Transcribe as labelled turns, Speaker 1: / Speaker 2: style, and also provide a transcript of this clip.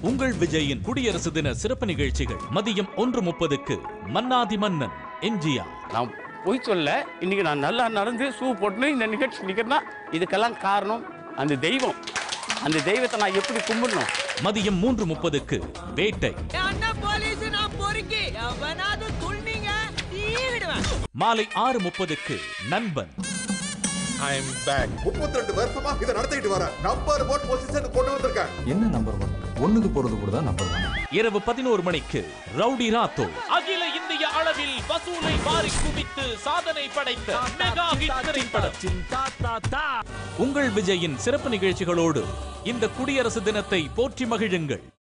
Speaker 1: உங்கள் விஜயின் குடியரசு தின சிறப்பு நிகழ்ச்சிகள் மதியம் ஒன்று முப்பதுக்கு மன்னாதி மன்னன் எம்ஜிஆர்
Speaker 2: நான் பொய் சொல்ல இன்னைக்கு நான் நல்லா நடந்து ஷூ போட்டுன்னு இந்த நிகழ்ச்சி நிற்கிறேன்னா இதுக்கெல்லாம் காரணம் அந்த தெய்வம் அந்த தெய்வத்தை நான் எப்படி கும்பிடணும்
Speaker 1: மதியம் மூன்று முப்பதுக்கு வேட்டை
Speaker 3: அண்ணா போலீஸ் நான் பொறுக்கி எவனாவது துள்ளிங்க தீ விடுவேன்
Speaker 1: மாலை ஆறு முப்பதுக்கு நண்பன்
Speaker 4: ஐ எம் பேக்
Speaker 5: முப்பத்தி ரெண்டு வருஷமா இதை நடத்திட்டு வரேன் நம்பர் ஒன் பொசிஷன் கொண்டு வந்திருக்கேன்
Speaker 6: என்ன நம்பர் ஒன் ஒண்ணுக்கு போறது கூட தான் நம்பர் ஒன்
Speaker 1: இரவு பதினோரு மணிக்கு ரவுடி ராத்தோ அகில இந்திய அளவில் வசூலை வாரி குவித்து சாதனை படைத்த மெகா ஹிட் திரைப்படம் உங்கள் விஜயின் சிறப்பு நிகழ்ச்சிகளோடு இந்த குடியரசு தினத்தை போற்றி மகிழுங்கள்